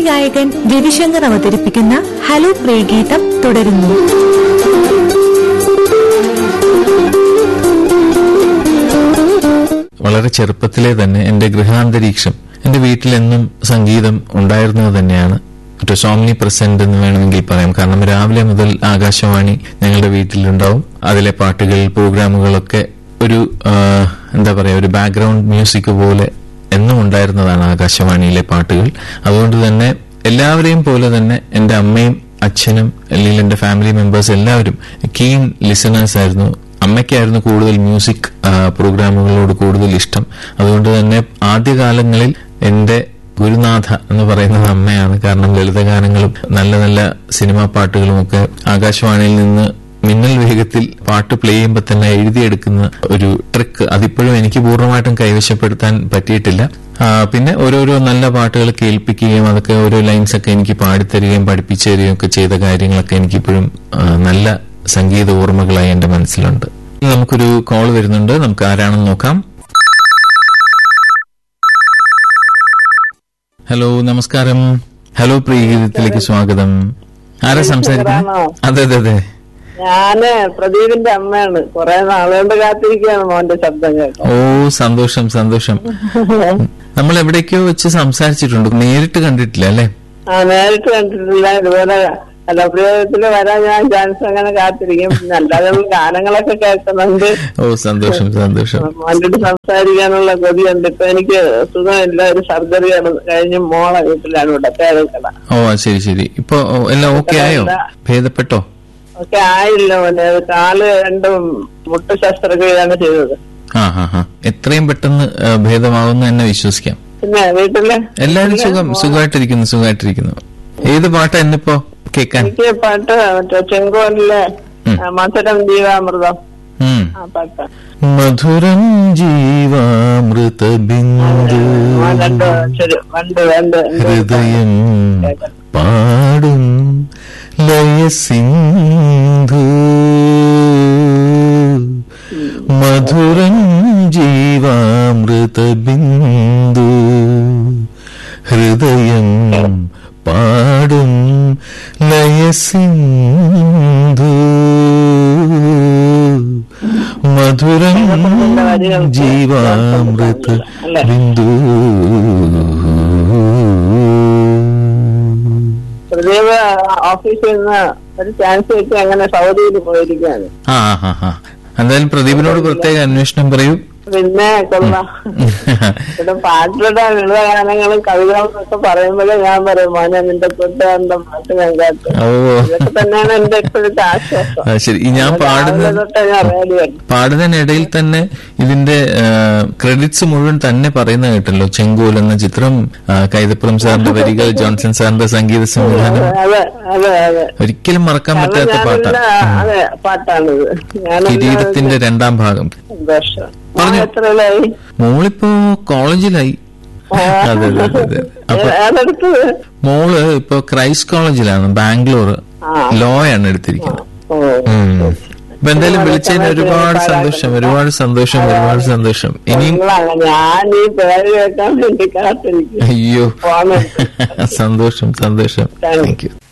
ഗായകൻ രവിശങ്കർ അവതരിപ്പിക്കുന്ന ഹലോ പ്രിയഗീതം തുടരുന്നു വളരെ ചെറുപ്പത്തിലെ തന്നെ എന്റെ ഗൃഹാന്തരീക്ഷം എന്റെ വീട്ടിലെന്നും സംഗീതം ഉണ്ടായിരുന്നത് തന്നെയാണ് മറ്റേ സോംനി പ്രസന്റ് എന്ന് വേണമെങ്കിൽ പറയാം കാരണം രാവിലെ മുതൽ ആകാശവാണി ഞങ്ങളുടെ വീട്ടിലുണ്ടാവും അതിലെ പാട്ടുകൾ പ്രോഗ്രാമുകളൊക്കെ ഒരു ആ, എന്താ പറയാ ഒരു ബാക്ക്ഗ്രൗണ്ട് മ്യൂസിക് പോലെ എന്നും ഉണ്ടായിരുന്നതാണ് ആകാശവാണിയിലെ പാട്ടുകൾ അതുകൊണ്ട് തന്നെ എല്ലാവരെയും പോലെ തന്നെ എന്റെ അമ്മയും അച്ഛനും അല്ലെങ്കിൽ എന്റെ ഫാമിലി മെമ്പേഴ്സ് എല്ലാവരും കീൻ ലിസണേഴ്സ് ആയിരുന്നു അമ്മയ്ക്കായിരുന്നു കൂടുതൽ മ്യൂസിക് ആ, പ്രോഗ്രാമുകളോട് കൂടുതൽ ഇഷ്ടം അതുകൊണ്ട് തന്നെ ആദ്യകാലങ്ങളിൽ എന്റെ ഗുരുനാഥ എന്ന് പറയുന്നത് അമ്മയാണ് കാരണം ലളിതഗാനങ്ങളും നല്ല നല്ല സിനിമാ പാട്ടുകളും ഒക്കെ ആകാശവാണിയിൽ നിന്ന് മിന്നൽ വേഗത്തിൽ പാട്ട് പ്ലേ ചെയ്യുമ്പോൾ തന്നെ എഴുതിയെടുക്കുന്ന ഒരു ട്രിക്ക് അതിപ്പോഴും എനിക്ക് പൂർണ്ണമായിട്ടും കൈവശപ്പെടുത്താൻ പറ്റിയിട്ടില്ല ആ, പിന്നെ ഓരോരോ നല്ല പാട്ടുകൾ കേൾപ്പിക്കുകയും അതൊക്കെ ഓരോ ലൈൻസ് ഒക്കെ എനിക്ക് പാടിത്തരികയും പഠിപ്പിച്ചു തരികയും ഒക്കെ ചെയ്ത കാര്യങ്ങളൊക്കെ എനിക്കിപ്പോഴും ആ, നല്ല സംഗീത ഓർമ്മകളായി എന്റെ മനസ്സിലുണ്ട് നമുക്കൊരു കോൾ വരുന്നുണ്ട് നമുക്ക് ആരാണെന്ന് നോക്കാം ഹലോ നമസ്കാരം ഹലോ പ്രിയഗീതത്തിലേക്ക് സ്വാഗതം ആരാ സംസാരിക്കുന്നത് സുഖാണോ? അതെ അതെ അതെ ഞാന് പ്രദീപിന്റെ അമ്മയാണ് കുറെ നാളുകൊണ്ട് കാത്തിരിക്കുകയാണ് മോന്റെ ശബ്ദം കേട്ടോ ഓ സന്തോഷം സന്തോഷം നമ്മൾ എവിടേക്കോ വെച്ച് സംസാരിച്ചിട്ടുണ്ട് നേരിട്ട് കണ്ടിട്ടില്ല അല്ലേ ആ നേരിട്ട് കണ്ടിട്ടില്ല ഇതുപോലെ കലാപ്രയോഗത്തിന് വരാൻ ഞാൻ ചാൻസ് അങ്ങനെ കാത്തിരിക്കും പിന്നെ അല്ലാതെ നമ്മൾ ഗാനങ്ങളൊക്കെ കേൾക്കുന്നുണ്ട് ഓ സന്തോഷം സന്തോഷം മോൻ്റെ സംസാരിക്കാനുള്ള കൊതിയുണ്ട് ഇപ്പൊ എനിക്ക് സുഖമില്ല ഒരു സർജറിയാണ് കഴിഞ്ഞ് മോളെ വീട്ടിലാണ് ഇവിടെ പേരക്കട ഓ ശരി ശരി ഇപ്പൊ ഓ, എല്ലാം ഓക്കെ ആയോ ഭേദപ്പെട്ടോ ഒക്കെ ആയില്ല മോനെ അത് കാല് രണ്ടും മുട്ട് ശസ്ത്രക്രിയയാണ് ചെയ്തത് ആ ഹാ ഹാ എത്രയും പെട്ടെന്ന് ആ, ഭേദമാവുമെന്ന് തന്നെ വിശ്വസിക്കാം പിന്നെ വീട്ടില് എല്ലാരും സുഖം സുഖമായിട്ടിരിക്കുന്നു സുഖമായിട്ടിരിക്കുന്നു ഏത് പാട്ടാ എന്നിപ്പോ കേക്കാൻ എനിക്ക് പാട്ട് മറ്റേ ചെങ്കോലിലെ ഉം. ആ, മധുരം ജീവാമൃതം ഉം. ആ പാട്ട് മധുരം ജീവാമൃത ബിന്ദു ആ രണ്ട് ശരി രണ്ട് രണ്ട് ഹൃദയം പാടും ലയസിന്ധു മധുരം ജീവാമൃത ബിന്ദു ഹൃദയം പാടും ലയസിന്ധു മധുരം ജീവാമൃത ബിന്ദു പ്രദീപ് ഓഫീസിൽ നിന്ന് ഒരു ചാൻസ് വെച്ച് അങ്ങനെ സൗദിയിൽ പോയിരിക്കുകയാണ് ആ ആ ആ എന്തായാലും പ്രദീപിനോട് പ്രത്യേക അന്വേഷണം പറയൂ പിന്നെ കൊള്ളാം ഇവിടെ പാട്ടിലുള്ള ലളിത ഗാനങ്ങളും കവിതകളും ഒക്കെ പറയുമ്പോഴേ ഞാൻ പറയും മോനെ നിന്റെ കൂട്ടുകാരന്റെ പാട്ട് ഞാൻ കേട്ടു ഓ ഇതൊക്കെ തന്നെയാണ് എന്റെ ഇപ്പോഴത്തെ ആശ്വാസം ആ, ശരി ഈ ഞാൻ രാവിലെ പാടുന്ന തൊട്ടേ ഞാൻ റേഡിയോ പാടുന്നതിനിടയിൽ തന്നെ ഇതിന്റെ ക്രെഡിറ്റ്സ് മുഴുവൻ തന്നെ പറയുന്ന കേട്ടല്ലോ ചെങ്കോൽ എന്ന ചിത്രം ആ, കൈതപ്പുറം സാറിന്റെ വരികൾ ജോൺസൺ സാറിന്റെ സംഗീത സംവിധാനം അതെ അതെ അതെ ഒരിക്കലും മറക്കാൻ കാരണം പറ്റാത്ത പാട്ടാണ് ഞാനെല്ലാം- അതെ പാട്ടാണിത് ഞാൻ കിരീടത്തിന്റെ രണ്ടാം ഭാഗം സന്തോഷം പറഞ്ഞോ. എത്രയിലായി മോളിപ്പോ കോളേജിലായി അതെ അതെ അതെ അതെ അപ്പൊ ഏതെടുത്തത് മോള് ഇപ്പൊ ക്രൈസ്റ്റ് കോളേജിലാണ് ബാംഗ്ലൂർ ആ. ലോ ആണ് എടുത്തിരിക്കുന്നത് ഓ ഉം. അപ്പൊ എന്തായാലും വിളിച്ചതിന് ഒരുപാട് സന്തോഷം ഒരുപാട് സന്തോഷം ഒരുപാട് സന്തോഷം ഇനിയും നിങ്ങളാണ് ഞാൻ ഈ പേര് കേൾക്കാൻ വേണ്ടി കാത്തിരിക്കും അയ്യോ ഫോണ് സന്തോഷം സന്തോഷം Thank you. Thank you